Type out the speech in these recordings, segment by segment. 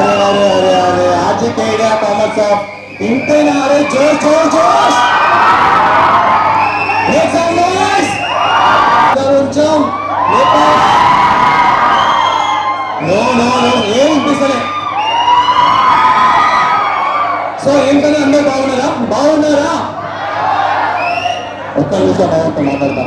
అరే అరే అరే అరే आज के गया कॉमर्स ऑफ इंटेना अरे जोश जोश जोश Make some noise! కొంచెం నో నో నో ఏం వినిపిస్తలే సో ఏంటని అందరూ బాగున్నారా బాగున్నారా ఒక్క నిమిషం బాగుంటుంది మాట్లాడతాం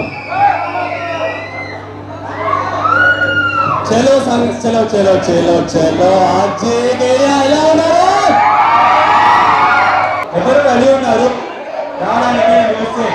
చలో సంగ చలో చలో చలో చలో ఆజే గయా ఎలా ఉన్నారు ఎవరు రెడీ ఉన్నారు రావడానికి నేను వస్తే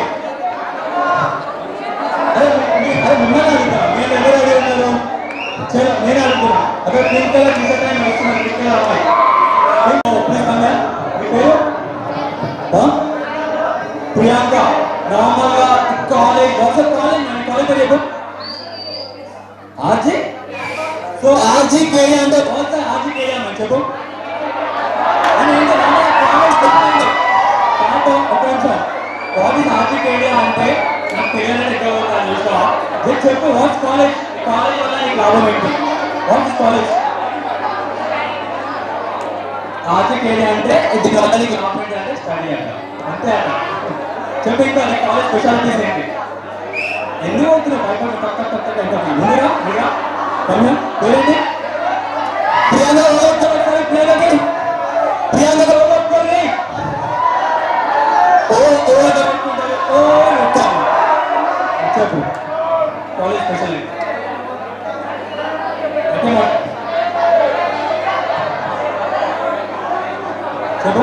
అరే మీ- అరే మిమ్మల్ని అడుగుతా మీరు ఎవరు రెడీ ఉన్నారు చలో నేను అడుగుతున్నా అదే పింక్ కలర్ టీ షర్ట్ ఆయన వస్తున్నారు పింక్ కలర్ అమ్మాయి ప్లీజ్ కమ్ మీ పేరు ఆ? ప్రియాంక నార్మల్గా కాలేజ్ వాట్సాప్ కాలేజ్ నేను కాలేజ్ పేరు చెప్పు ఆర్జీ సో ఆర్జీ కేయ అంటే వాట్సాప్ ఆర్జీ కేయ అని చెప్పు అని ఏంటో నార్మల్గా కాలేజ్ చెప్తుంది కాదు ఒక నిమిషం కాలేజ్ ఆర్జీ కేయ అంటే నాకు తెలియాలని ఎక్కడ పోతాను చూస్తా జస్ట్ చెప్పు వాట్స్ కాలేజ్ కాలేజ్ వల్ల నీకు లాభం ఏంటి వాట్స్ కాలేజ్ ఆర్టిక్ ఏరియా అంటే ఇది వల్ల నీకు లాభం ఏంటి అంటే స్టడీ అంట అంతే అంట చెప్పు ఇంకా నీ కాలేజ్ స్పెషాలిటీస్ ఏంటి ఎందుకు అవుతున్నావు భయపడి తక్క తక్క తక్క ఎంత ముందురా మీరా కన్యా పేరేంటి ప్రియాంక ఒకసారి ప్రియాంకకి ప్రియాంక ఒక్కొక్కరిని ఓ ఓ అంటే పెట్టుకుంటారు. ఓ ఉంటాం. చెప్పు కాలేజ్ స్పెషాలిటీ ఓకే మా చెప్పు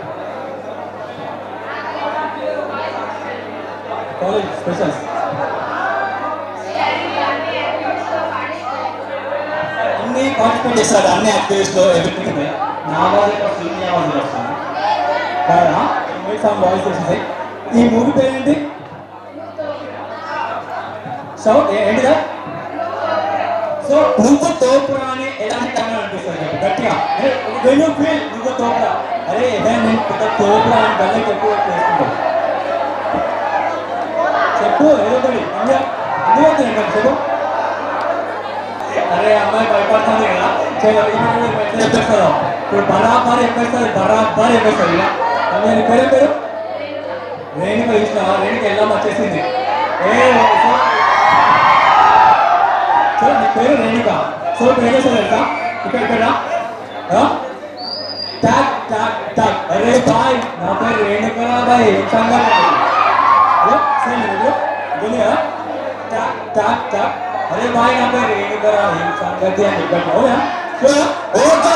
కాలేజ్ స్పెషల్స్ అన్ని పార్టిసిపేట్ చేస్తారు అన్ని యాక్టివిటీస్ లో ఎవ్రీథింగ్ నా వాయిస్ వస్తుంది నీ వాయిస్ వస్తుంది కాదా మీరు సమ్ వాయిస్ వస్తుంది ఈ మూవీ పేరు ఏంటి సో ఏంటిదా సో నువ్వు తోపురా అని ఎలాంటి టైం అనిపిస్తుంది చెప్పు గట్టిగా వెన్ యూ ఫీల్ నువ్వు తోపురా అరే ఏదైనా నేను పెద్ద తోపురా అని గల్ల చెప్పు చేసుకుంటావు చెప్పు ఏదో ఒకటి ఇండియా ఇండియా వస్తుంది చెప్పు అరే అమ్మాయి భయపడుతుంది కదా చలో ఇప్పుడు ఎట్లా చెప్పేస్తారో ఇప్పుడు బరాబర్ చెప్పేస్తారు బరాబర్ చెప్పేస్తారు ఇలా నేను పేరు పేరు రేణుక చూసిన రేణుక ఎలా వచ్చేసింది ఏ సో సో నీ పేరు రేణుక సో ఇప్పుడు ఏం చేస్తారు తెలుసా ఇక్కడ ఇక్కడ ఆ? టాక్ టాక్ టాక్ అరే బాయ్ నా పేరు రేణుక బాయ్ సంగతి హలో సరే మీరు గొలియా టాక్ టాక్ టాక్ అరే బాయ్ నా పేరు రేణుక ఏం సంగతి అని చెప్పాను అవునా సో ఓకే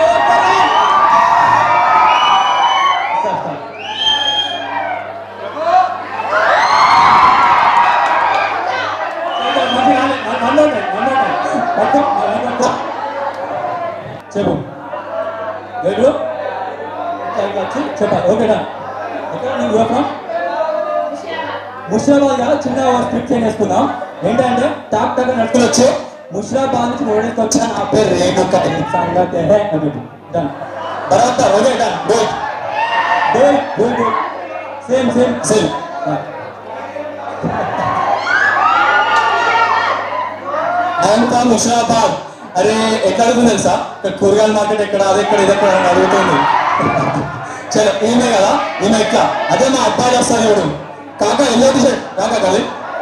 చెప్పు వెళ్ళు వచ్చి చెప్పాలి ఓకేనా ఎక్కడ నీకు ఫ్రమ్ ముషిరాబాద్ కాదు చిన్న స్క్రిప్ట్ చేంజ్ చేసుకుందాం ఏంటంటే టాప్ టాక్ నడుచుకుని వచ్చి ముషిరాబాద్ నుంచి ఓడేసి వచ్చిన నా పేరు రేణుక సంగతి డన్ బరాబర్ okay done good good good good same same same Renuka Musheerabad అరే ఎక్కడ అడుగుతుంది తెలుసా ఇక్కడ కూరగాయల మార్కెట్ ఎక్కడ అది ఎక్కడ ఇది ఎక్కడ అని అడుగుతుంది చలో ఈమె కదా ఈమె ఎట్లా అదే మా అబ్బాయి వస్తాను చూడు కాక ఎల్లో టీషర్ట్ కాక కాదు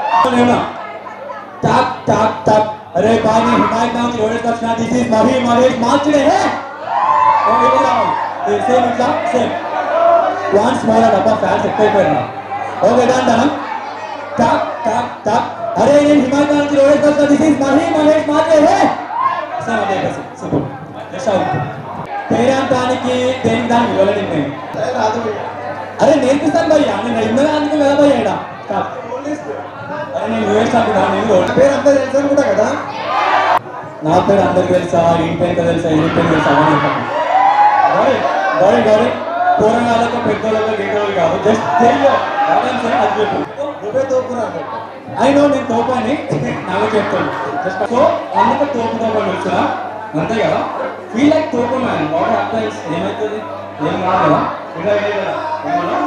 టాక్ టాక్ టాక్ అరే బాబీ హిమాయత్ నామ్ ఎవరికి వచ్చిన దిస్ ఇస్ మహి మహేష్ మార్చుడే హే ఓ ఇది రావు ఇది సేమ్ ఇట్లా సేమ్ వాన్స్ మోర్ అబ్బా ఫ్యాన్స్ ఎక్కువైపోయినా ఓకే డన్ డన్ టాక్ టాక్ టాక్ అరే నేను హిమాయత్ నామ్ ఎవరికి వచ్చిన దిస్ ఇస్ మహి మహేష్ మార్చుడే హే సేమ్ అదే కదా సింపుల్ జస్ట్ అవుట్ పేరాంతానికి దేనికి దానికి విలువలేదు నేను అరే నేర్పిస్తాను భయ్యా నేను ఇందులో అందుకు కదా భయ్యా ఈడ. కాదు. అరే నేను యూఎస్ అనుకున్నా నేను రోడ్ పేరు అంతా తెలుసు అనుకుంటా కదా నా పేరు అందరికి తెలుసా ఇంటి ఎంత తెలుసా ఇంటి పేరు తెలుసా అని చెప్పండి గౌరీ గౌరీ గౌరీ పూర్వకాలకు పెద్దోళ్ళకు గిద్దోళ్ళు కాదు జస్ట్ తెలియదు ఆడియన్స్ అది చెప్పు నువ్వే తోపురా అయినో నేను తోపని నాకు చెప్తాను జస్ట్ సో అందుకే తోపు తోపని వచ్చిన అంతే కదా ఫీల్ లైక్ తోపు మ్యాన్ వాట్ హ్యాపన్స్ ఏమవుతుంది ఏం కాదు కదా ఇలా అయ్యేది కదా ఏమన్నా?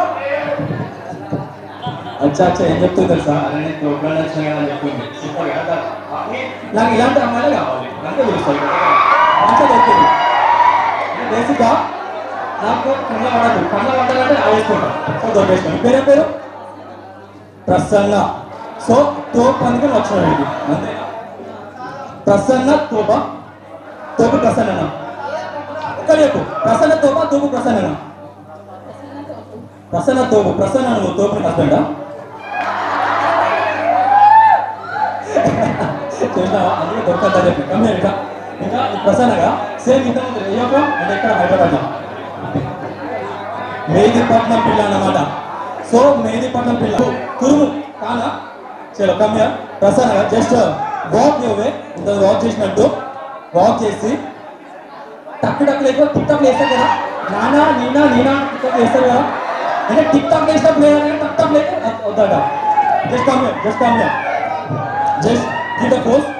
అచ్చా అచ్చా ఏం చెప్తుంది తెలుసా అరే నేను తోపులో నచ్చిన కదా అని చెప్తుంది సూపర్ కదా. ఆ, నీ- నాకు ఇలాంటి అమ్మాయిలే కావాలి అంతే పిలుస్తాను మంచిగా దొరుకుతుంది సో అందుకే తోపు తోపని వచ్చిన అంతే కదా ఫీల్ లైక్ తోపు మ్యాన్ వాట్ హ్యాపన్స్ ఏమవుతుంది ఏం కాదు కదా ఇలా అయ్యేది కదా ఏమన్నా? అచ్చా అచ్చా ఏం చెప్తుంది తెలుసా అరే నేను తోపులో నచ్చిన కదా అని చెప్తుంది సూపర్ కదా నాకు ఇలాంటి అమ్మాయిలే కావాలి అంతే పిలుస్తాను బేసిక్గా నాకు కళ్ళ పడదు కళ్ళ పడాలంటే ఆవేసుకుంటాం సో దొరికేస్తాను పేరే పేరు ప్రసన్న సో తోపు అందుకని వచ్చిన ఇది అంతే ప్రసన్న తోప తోపు ప్రసన్న ఒక్క చెప్పు ప్రసన్న తోప తోపు ప్రసన్న ప్రసన్న తోపు ప్రసన్న నువ్వు తోపుని హస్బెండా చూసినావా అందుకే దొరకద్దా చెప్పి కమ్మే ఇంకా ఇంకా ఈ ప్రసన్నగా సేమ్ ఇంత ముందు ఏయో అంటే ఇక్కడ హైదరాబాద్లో మేదిపట్నం పిల్ల అన్నమాట సో మేదిపట్నం పిల్ల కురుము కానా చలో కమ్య ప్రసన్నగా జస్ట్ వాక్ ఇవ్వే ఇంత వాక్ చేసినట్టు వాక్ చేసి టక్కు టక్కు లేక టిక్ టాక్ వేస్తారు కదా నానా నీనా నీనా టిక్ టాక్ వేస్తారు కదా అంటే టిక్ టాక్ వేసినప్పుడు లేదా టక్ టాక్ లేక వద్దాట just come just come just give the post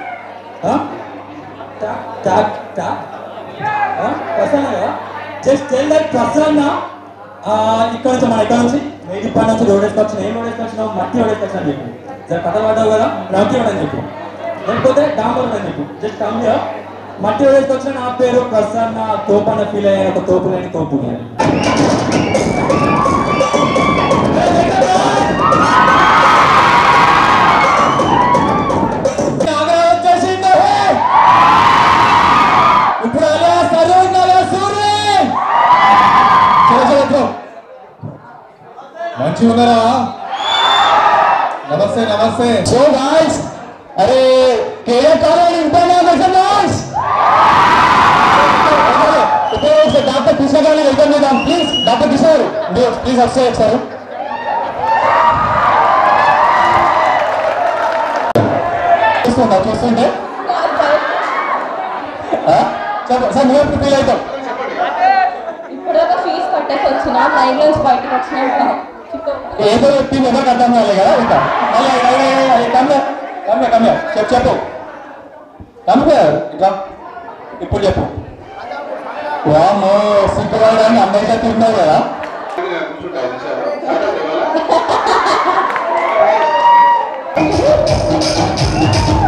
టాక్ టాక్ టాక్ Prasanna just tell that Prasanna ఆ, ఇక్కడ నుంచి మన ఇక్కడ నుంచి మేడి పని నుంచి రోడ్ వేసుకొచ్చిన ఏం రోడ్ వేసుకొచ్చినావు మట్టి రోడ్ వేసుకొచ్చిన అని చెప్పు జర కథ పడ్డావు కదా నవ్వుకి ఇవ్వడం చెప్పు లేకపోతే డాంబర్ అని చెప్పు జస్ట్ కమ్ హియర్ మట్టి రోడ్ వేసుకొచ్చిన నా పేరు ప్రసన్న తోపు అన్న ఫీల్ అయ్యాను ఒక తోపు లేని తోపు నేను. నాగరాజు వచ్చేసిండు, హే! ఇప్పుడు అలా సరూర్ నగర్ సూర్య మంచిగా ఉన్నారా నమస్తే నమస్తే సో గాయ్స్ అరే కేఏ కాలేజ్ ఇంటర్నేషనల్ గాయ్స్ ఇప్పుడు డాక్టర్ కృష్ణ గారిని వెల్కమ్ చేద్దాం ప్లీజ్ డాక్టర్ కృష్ణ గారు ప్లీజ్ వస్తే సార్ చూస్తుందా చూస్తుంటే ఆ? చెప్ప సార్ నువ్వు ఎప్పుడు ఫీల్ అవుతావు ఇప్పుడు ఒక ఫీజు కట్టేసి వచ్చిన లైన్ నుంచి బయటకు వచ్చినాక ఏదో చెప్పింది ఏదో అర్థం కాలే కదా ఇంకా మళ్ళీ కమ్మే కమ్మే కమ్మే చెప్పు చెప్పు కమ్మే ఇట్లా ఇప్పుడు చెప్పు వామో సిగ్గుపడడానికి అందరికీ తిన్నావు కదా కూర్చుంటావు